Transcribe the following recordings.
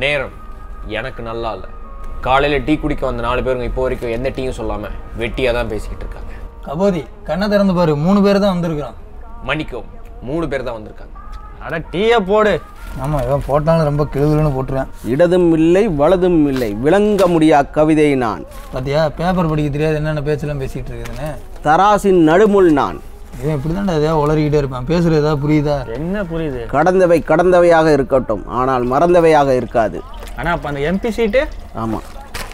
நேரம் எனக்கு நல்லா இல்லை காலையில் டீ குடிக்க வந்த நாலு பேருங்க இப்போ வரைக்கும் எந்த டீயும் சொல்லாமல் வெட்டியாக தான் பேசிக்கிட்டு இருக்காங்க கபோதி கண்ணை திறந்து பாரு மூணு பேர் தான் வந்திருக்கிறோம் மன்னிக்கவும் மூணு பேர் தான் வந்திருக்காங்க அட டீயை போடு ஆமாம் இவன் போட்டாலும் ரொம்ப கிழுதுன்னு போட்டுருவேன் இடதும் இல்லை வலதும் இல்லை விளங்க முடியா கவிதை நான் பார்த்தியா பேப்பர் படிக்க தெரியாது என்னென்ன பேச்செல்லாம் பேசிகிட்டு இருக்குதுன்னு தராசின் நடுமுள் நான் இவன் இப்படி தான்டா எதையா உளறிக்கிட்டே இருப்பான் பேசுகிறது ஏதாவது புரியுதா என்ன புரியுது கடந்தவை கடந்தவையாக இருக்கட்டும் ஆனால் மறந்தவையாக இருக்காது ஆனா அப்ப அந்த எம்பி சீட்டு ஆமாம்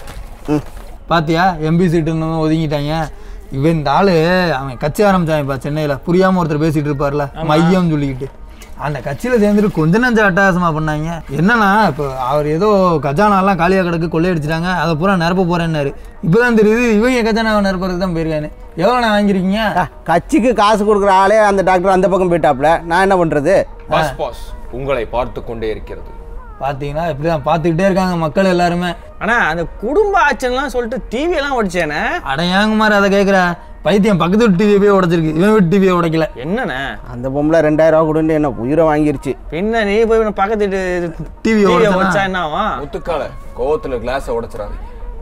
ம் பாத்தியா எம்பி சீட்டுன்னு ஒதுங்கிட்டாங்க இவன் இந்த ஆளு அவன் கட்சி ஆரம்பிச்சான்ப்பா சென்னையில் புரியாம ஒருத்தர் பேசிட்டு இருப்பார்ல மையம் சொல்லிக்கிட்டு அந்த கட்சியில் சேர்ந்துட்டு கொஞ்ச நஞ்ச அட்டகாசமா பண்ணாங்க என்னன்னா இப்போ அவர் ஏதோ கஜானாலாம் காலியாக கிடக்கு கொள்ளையடிச்சிட்டாங்க அதை பூரா நிரப்ப போறேன்னாரு இப்போதான் தெரியுது இவங்க கஜானாவை நிரப்புறதுக்கு தான் போயிருக்கானு எவ்வளோ நான் வாங்கியிருக்கீங்க ஆ, கட்சிக்கு காசு கொடுக்குற ஆளே அந்த டாக்டர் அந்த பக்கம் போயிட்டாப்ல நான் என்ன பண்ணுறது பாஸ் பாஸ் உங்களை பார்த்து கொண்டே இருக்கிறது பார்த்தீங்கன்னா இப்படிதான் பார்த்துக்கிட்டே இருக்காங்க மக்கள் எல்லாருமே ஆனா அந்த குடும்ப ஆச்சன்லாம் சொல்லிட்டு டிவி எல்லாம் ஓடிச்சேனே அட ஏங்க மாதிரி அதை கேட்குற பைத்தியம் பக்கத்து வீட்டு டிவியை போய் உடைச்சிருக்கு இவன் வீட்டு டிவியை உடைக்கல என்னண்ணே அந்த பொம்பளை ரெண்டாயிரம் ரூபா கொடுன்னு என்ன உயிரை வாங்கிருச்சு பின்ன நீ போய் இவனை பக்கத்து TV டிவி ஓடிச்சா? வச்சா என்ன ஆகும் முத்துக்கால கோவத்தில் கிளாஸை உடைச்சிடாதீங்க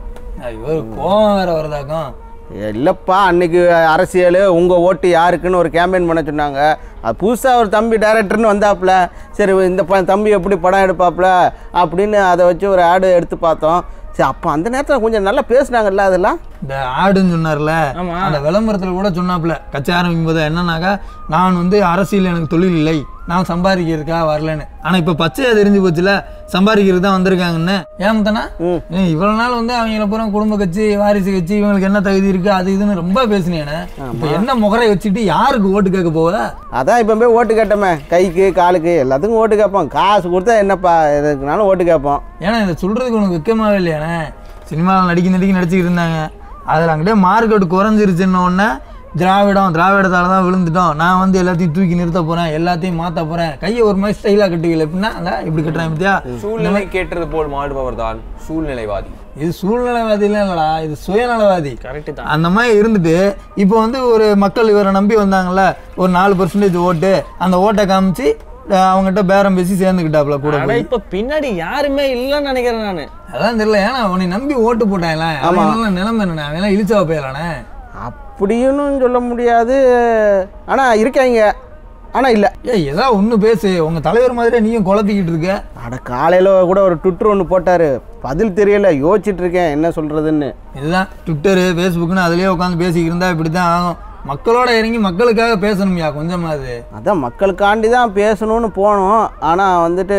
இவர் கோவம் வேற வருதாக்கும் இல்லைப்பா அன்னைக்கு அரசியல் உங்கள் ஓட்டு யாருக்குன்னு ஒரு கேம்பெயின் பண்ண சொன்னாங்க அது புதுசாக ஒரு தம்பி டைரக்டர்னு வந்தாப்புல சரி இந்த ப தம்பி எப்படி படம் எடுப்பாப்புல அப்படின்னு அதை வச்சு ஒரு ஆடு எடுத்து பார்த்தோம் சரி அப்போ அந்த நேரத்தில் கொஞ்சம் நல்லா பேசுனாங்கல்ல அதெல்லாம் இந்த ஆடுன்னு சொன்னார்ல ஆமா. அந்த விளம்பரத்தில் கூட சொன்னாப்புல கட்சி ஆரம்பிக்கும் போது என்னன்னாக்கா நான் வந்து அரசியல் எனக்கு தொழில் இல்லை நான் சம்பாதிக்கிறதுக்காக வரலன்னு ஆனா இப்ப பச்சையா தெரிஞ்சு போச்சுல சம்பாதிக்கிறது தான் வந்திருக்காங்கன்னு ஏமத்தனா இவ்வளவு நாள் வந்து அவங்கள பூரா குடும்ப கட்சி வாரிசு கட்சி இவங்களுக்கு என்ன தகுதி இருக்கு அது இதுன்னு ரொம்ப பேசினேன்னு இப்ப என்ன முகரை வச்சுட்டு யாருக்கு ஓட்டு கேட்க போவ அதான் இப்போ போய் ஓட்டு கேட்டோமே கைக்கு காலுக்கு எல்லாத்துக்கும் ஓட்டு கேட்போம் காசு கொடுத்தா என்னப்பா எதுக்குனாலும் ஓட்டு கேட்போம் ஏன்னா இதை சொல்றதுக்கு உனக்கு வெக்கமாவே இல்லையாண்ணே சினிமாவில் நடிக்க நடிக்க நடிச்சுக்கிட்டு இருந்தாங்க அதில் அங்கிட்டே மார்க்கெட் குறைஞ்சிருச்சுன்ன உடனே திராவிடம் திராவிடத்தால தான் விழுந்துட்டோம் நான் வந்து எல்லாத்தையும் தூக்கி நிறுத்த போறேன் எல்லாத்தையும் மாற்ற போறேன் கையை ஒரு மாதிரி ஸ்டைலாக கட்டுவீங்க எப்படின்னா அந்த இப்படி கட்டுறேன் பத்தியா சூழ்நிலை கேட்டது போல் மாடுபவர் தான் சூழ்நிலைவாதி இது சூழ்நிலைவாதிலாம் இல்லடா இது சுயநலவாதி கரெக்டு தான் அந்த மாதிரி இருந்துட்டு இப்போ வந்து ஒரு மக்கள் இவரை நம்பி வந்தாங்கல்ல ஒரு நாலு பர்சன்டேஜ் ஓட்டு அந்த ஓட்டை காமிச்சு அஹ் அவங்ககிட்ட பேரம் பேசி சேர்ந்துக்கிட்டாப்புல கூட ஆனா போய். இப்ப பின்னாடி யாருமே இல்லைன்னு நினைக்கிறேன் நானு அதான் தெரியல ஏன்னா உன்னை நம்பி ஓட்டு போட்டாங்களே அவன் நிலைமை என்ன அவன் இழிச்சா போயிடலானே அப்படின்னு சொல்ல முடியாது ஆனால் இருக்காங்க ஆனால் இல்லை ஏய் ஏதாவது ஒன்று பேசு உங்கள் தலைவர் மாதிரியே நீயும் குழப்பிக்கிட்டு இருக்க அட காலையில் கூட ஒரு ட்விட்டர் ஒன்று போட்டார் பதில் தெரியல யோசிச்சுட்டு இருக்கேன் என்ன சொல்கிறதுன்னு இதுதான் ட்விட்டரு ஃபேஸ்புக்னு அதுலேயே உட்காந்து பேசிக்கிட்டு இருந்தா இப்படி தான் ஆகும் மக்களோட இறங்கி மக்களுக்காக பேசணும்யா கொஞ்சமாவது அதான் மக்களுக்காண்டி தான் பேசணும்னு போனோம் ஆனால் வந்துட்டு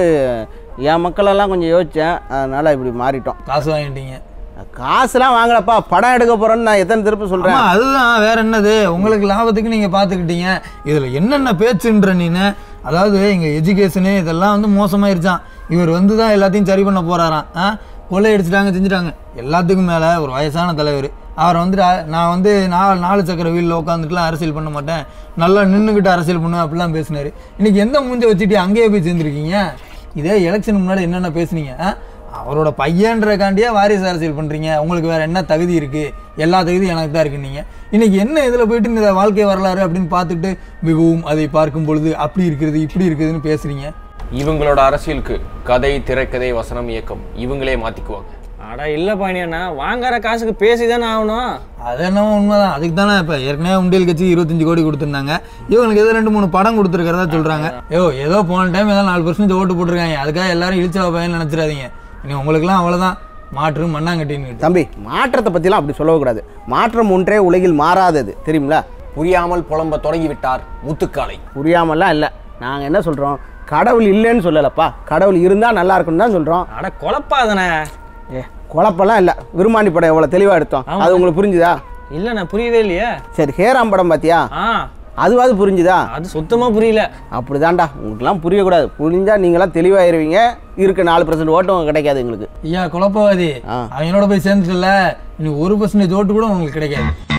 என் மக்களெல்லாம் கொஞ்சம் யோசித்தேன் அதனால் இப்படி மாறிட்டோம் காசு வாங்கிட்டீங்க காசுலாம் வாங்கலப்பா படம் எடுக்க போகிறேன்னு நான் எத்தனை திருப்பி சொல்கிறேன் ஆமா அதுதான் வேற என்னது உங்களுக்கு லாபத்துக்கு நீங்கள் பார்த்துக்கிட்டீங்க இதில் என்னென்ன பேச்சுன்ற நீனு அதாவது இங்கே எஜுகேஷனு இதெல்லாம் வந்து மோசமாயிருச்சான் இவர் வந்து தான் எல்லாத்தையும் சரி பண்ண போறாராம் ஆ கொள்ளையடிச்சிட்டாங்க செஞ்சுட்டாங்க எல்லாத்துக்கும் மேலே ஒரு வயசான தலைவர் அவரை வந்துட்டு அ- நான் வந்து நாலு நாலு சக்கர வீலில் உட்காந்துட்டுலாம் அரசியல் பண்ண மாட்டேன் நல்லா நின்றுக்கிட்டு அரசியல் பண்ணுவேன் அப்படிலாம் பேசினாரு இன்னைக்கு எந்த மூஞ்ச வச்சுட்டு அங்கேயே போய் சேர்ந்துருக்கீங்க இதே எலெக்ஷனுக்கு முன்னாடி என்னென்ன பேசுனீங்க ஆ? அவரோட பையன்றக்காண்டியே வாரிசு அரசியல் பண்ணுறீங்க உங்களுக்கு வேற என்ன தகுதி இருக்குது எல்லா தகுதியும் எனக்கு தான் இருக்கு நீங்கள் இன்னைக்கு என்ன இதில் போயிட்டு இந்த வாழ்க்கை வரலாறு அப்படின்னு பார்த்துட்டு மிகவும் அதை பார்க்கும் பொழுது அப்படி இருக்கிறது இப்படி இருக்குதுன்னு பேசுறீங்க இவங்களோட அரசியலுக்கு கதை திரைக்கதை வசனம் இயக்கம் இவங்களே மாத்திக்குவாங்க அட இல்ல பாணியண்ணா வாங்குற காசுக்கு பேசிதானே ஆகணும் அது என்னவோ உண்மைதான் அதுக்கு தானே இப்போ ஏற்கனவே உண்டியல் கட்சி இருபத்தஞ்சு கோடி கொடுத்துருந்தாங்க இவங்களுக்கு ஏதோ ரெண்டு மூணு படம் கொடுத்துருக்கிறதா சொல்கிறாங்க ஐயோ ஏதோ போன டைம் ஏதோ நாலு பர்சன்டேஜ் ஓட்டு போட்டிருக்காங்க அதுக்காக எல்லாரும் இழிச்சா பையன் நினச்சிடாதீங்க இனி உங்களுக்குலாம் அவ்வளோதான் மாற்று மண்ணாங்கட்டின்னு தம்பி மாற்றத்தை பற்றிலாம் அப்படி சொல்லக்கூடாது மாற்றம் ஒன்றே உலகில் மாறாதது தெரியுங்களா புரியாமல் புலம்ப தொடங்கி விட்டார் முத்துக்காலை புரியாமலாம் இல்லை நாங்கள் என்ன சொல்கிறோம் கடவுள் இல்லைன்னு சொல்லலப்பா கடவுள் இருந்தால் நல்லா இருக்குன்னு தான் சொல்கிறோம் அட குழப்பாதனே ஏ குழப்பம்லாம் இல்லை விருமாண்டி படம் எவ்வளோ தெளிவாக எடுத்தோம் ஆமா. அது உங்களுக்கு புரிஞ்சுதா இல்லண்ணா புரியவே இல்லையே சரி ஹேராம் படம் பார்த்தியா ஆ அதுவாது புரிஞ்சுதா அது சுத்தமா புரியல அப்படிதான்டா உங்களுக்குலாம் புரியக்கூடாது புரிஞ்சா நீங்களாம் தெளிவாயிருவீங்க இருக்க நாலு பர்சன்ட் ஓட்டும் கிடைக்காது எங்களுக்கு ஐயா குழப்பவாதி ஆ. அவங்களோட போய் சேர்ந்துட்டல இனி ஒரு பர்சன்டேஜ் ஓட்டு கூட உங்களுக்கு கிடைக்காது